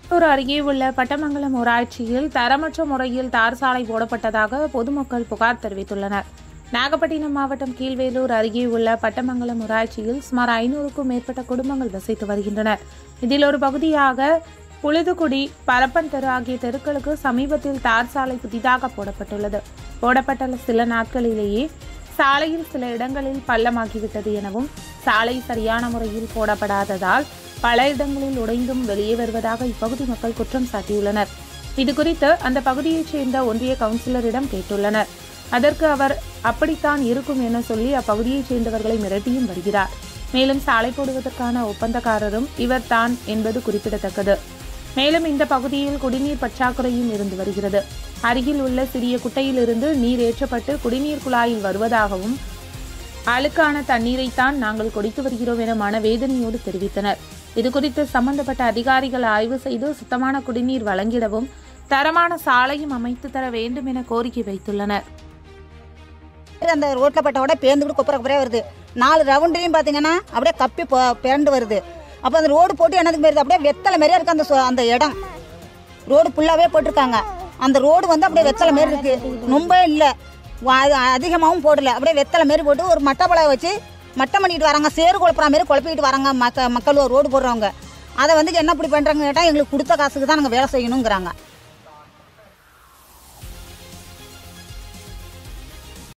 ஒரு அருகே உள்ள பட்டமங்கலம் ஊராட்சியில் தரமற்ற முறையில் தார் சாலை போடப்பட்டதாக பொதுமக்கள் புகார் தெரிவித்துள்ளனர் நாகப்பட்டினம் மாவட்டம் கீழ்வேலூர் அருகே உள்ள பட்டமங்கலம் ஊராட்சியில் சுமார் ஐநூறுக்கும் மேற்பட்ட குடும்பங்கள் வசித்து வருகின்றனர் இதில் ஒரு பகுதியாக புழுதுகுடி பரப்பன் தெரு ஆகிய தெருக்களுக்கு சமீபத்தில் தார் சாலை புதிதாக போடப்பட்டுள்ளது போடப்பட்ட சில நாட்களிலேயே சாலையில் சில இடங்களில் பள்ளமாகிவிட்டது எனவும் சாலை சரியான முறையில் போடப்படாததால் பல இடங்களில் உடைந்தும் வெளியே வருவதாக இப்பகுதி மக்கள் குற்றம் சாட்டியுள்ளனர் இதுகுறித்து அந்த பகுதியைச் சேர்ந்த ஒன்றிய கவுன்சிலரிடம் கேட்டுள்ளனர் அதற்கு அவர் அப்படித்தான் இருக்கும் என சொல்லி அப்பகுதியைச் சேர்ந்தவர்களை மிரட்டியும் வருகிறார் மேலும் சாலை போடுவதற்கான ஒப்பந்தக்காரரும் இவர்தான் என்பது குறிப்பிடத்தக்கது மேலும் இந்த பகுதியில் குடிநீர் பற்றாக்குறையும் இருந்து வருகிறது அருகில் உள்ள சிறிய குட்டையிலிருந்து நீர் ஏற்றப்பட்டு குடிநீர் குழாயில் வருவதாகவும் அழுக்கான தண்ணீரைத்தான் நாங்கள் குடித்து வருகிறோம் என மனவேதனையோடு தெரிவித்தனர் இதுகுறித்து சம்பந்தப்பட்ட அதிகாரிகள் ஆய்வு செய்து சுத்தமான குடிநீர் வழங்கிடவும் தரமான சாலையும் அமைத்து தர வேண்டும் என கோரிக்கை வைத்துள்ளனர் அந்த ரோட்டில் பட்டோட பேர்ந்துக்கிட்டு குப்பரை குப்பரையாக வருது நாலு ரவுண்ட்லையும் பார்த்தீங்கன்னா அப்படியே கப்பி போ பிறண்டு வருது அப்போ அந்த ரோடு போட்டு என்னதுக்கு போயிருது அப்படியே வெத்தலை மாதிரியே இருக்குது அந்த சொ- அந்த இடம் ரோடு ஃபுல்லாகவே போட்டிருக்காங்க அந்த ரோடு வந்து அப்படியே வெத்தலை மாரி இருக்குது ரொம்ப இல்லை அதிகமாகவும் போடல அப்படியே வெத்தலை மாரி போட்டு ஒரு மட்டப்பழை வச்சு மட்டம் பண்ணிட்டு வராங்க சேறு குழப்புற மாரி குழப்பிட்டு வராங்க மக்க மக்கள் ரோடு போடுறவங்க அதை வந்து என்ன இப்படி பண்ணுறாங்க கேட்டால் எங்களுக்கு கொடுத்த காசுக்கு தான் நாங்கள் வேலை செய்யணுங்கிறாங்க